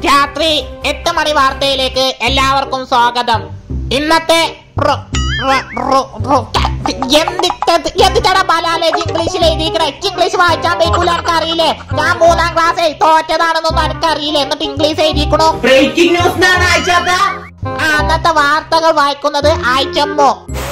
രാത്രി എട്ട് മണി വാർത്തയിലേക്ക് എല്ലാവർക്കും സ്വാഗതം ഇന്നത്തെ റൊ- റൊ- റൊ- റൊ- എന്തിട്ടത് എന്തിട്ടാ ബലാലേജ് ഇംഗ്ലീഷിൽ എഴുതിക്കണ എനിക്ക് ഇംഗ്ലീഷ് വായിച്ചാൻ വയ്ക്കൂല എനിക്കറിയില്ലേ ഞാൻ മൂന്നാം ക്ലാസ് തോറ്റതാണെന്നൊന്നും എനിക്കറിയില്ല എന്നിട്ട് ഇംഗ്ലീഷ് എഴുതിക്കണു ബ്രേക്കിംഗ് ന്യൂസ് എന്നാണ് അയച്ചാത്ത ആ അന്നത്തെ വാർത്തകൾ വായിക്കുന്നത് ആയിച്ചമ്മോ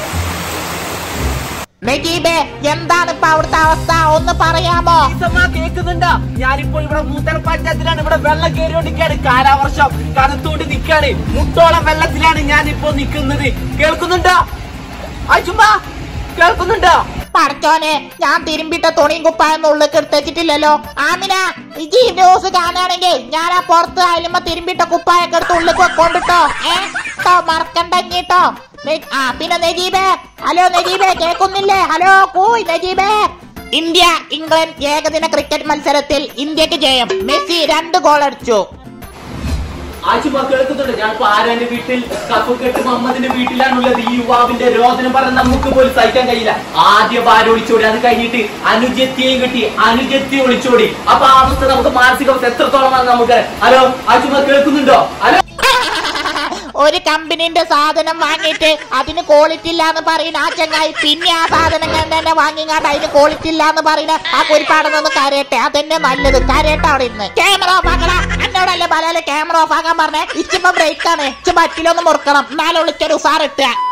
നജീബേ എന്താണ് ഇപ്പൊ അവിടുത്തെ അവസ്ഥ ഒന്ന് പറയാമോ കേൾക്കുന്നുണ്ടോ ഞാനിപ്പോൾ ഇവിടെ മൂത്തല പഞ്ചായത്തിലാണ് ഇവിടെ വെള്ളം കയറിക്കൊണ്ടിരിക്കുകയാണ് കാലാവർഷം കനത്തോണ്ട് നിൽക്കാണ് മുട്ടോളം വെള്ളത്തിലാണ് ഞാനിപ്പോ നിൽക്കുന്നത് കേൾക്കുന്നുണ്ടോ അച്ചുമ്മ കേൾക്കുന്നുണ്ടോ പഠിച്ചോനെ ഞാൻ തിരുമ്പിട്ട തുണിയും കുപ്പായൊന്നും ഉള്ളിൽ എടുത്തിട്ടില്ലല്ലോ ആമിന ഇജി ന്യൂസ് കാണുകയാണെങ്കിൽ ഞാൻ ആ പുറത്ത് അയലുമ്പോ തിരുമ്പിട്ട കുപ്പായൊക്കെ എടുത്ത് ഉള്ളിൽ കൊണ്ടിട്ടോ ഏ ട്ടോ മറക്കണ്ടോ ആ പിന്നെ നജീബേ ഹലോ നജീബേ കേൾക്കുന്നില്ലേ ഹലോ കൂയ് നജീബേ ഇന്ത്യ ഇംഗ്ലണ്ട് ഏകദിന ക്രിക്കറ്റ് മത്സരത്തിൽ ഇന്ത്യക്ക് ജയം മെസ്സി രണ്ട് ഗോൾ അടിച്ചു ആച്ചുമ്മ കേൾക്കുന്നുണ്ട് ഞാനിപ്പോ ആരാന്റെ വീട്ടിൽ കപ്പുകെട്ട് മുഹമ്മദിന്റെ വീട്ടിലാണുള്ളത് ഈ യുവാവിന്റെ രോദനം പറഞ്ഞ നമുക്ക് പോലും സഹിക്കാൻ കഴിയില്ല ആദ്യ ഭാര്യ ഒളിച്ചോടി അത് കഴിഞ്ഞിട്ട് അനുജത്തിയെയും കിട്ടി അനുജത്തി ഒളിച്ചോടി അപ്പൊ ആ അവസ്ഥ നമുക്ക് മാനസികാവസ്ഥ എത്രത്തോളമാണ് നമുക്ക് ഹലോ ആച്ചുമ്മ കേൾക്കുന്നുണ്ടോ ഹലോ ഒരു കമ്പനിന്റെ സാധനം വാങ്ങിയിട്ട് അതിന് ക്വാളിറ്റി ഇല്ല എന്ന് പറയുന്ന ആ ചങ്ങായി പിന്നെ ആ സാധനം ഞാൻ തന്നെ വാങ്ങിങ്ങാണ്ട് അതിന് ക്വാളിറ്റി ഇല്ല എന്ന് പറയുന്ന ആ കുരിപ്പാടുന്നൊന്ന് കരയട്ടെ അതന്നെ നല്ലത് കരയട്ടെ അവിടെ ഇരുന്ന് ക്യാമറ ഓഫ് ആക്കടാ എന്നോടല്ലേ പല ക്യാമറ ഓഫ് ആക്കാൻ പറഞ്ഞേ ഇച്ചിപ്പോ ബ്രേക്ക് ആണ് ഇച്ച് പറ്റിലൊന്ന് മുറുക്കണം എന്നാലും വിളിച്ചൊരു ഉസാർ ഇട്ടുക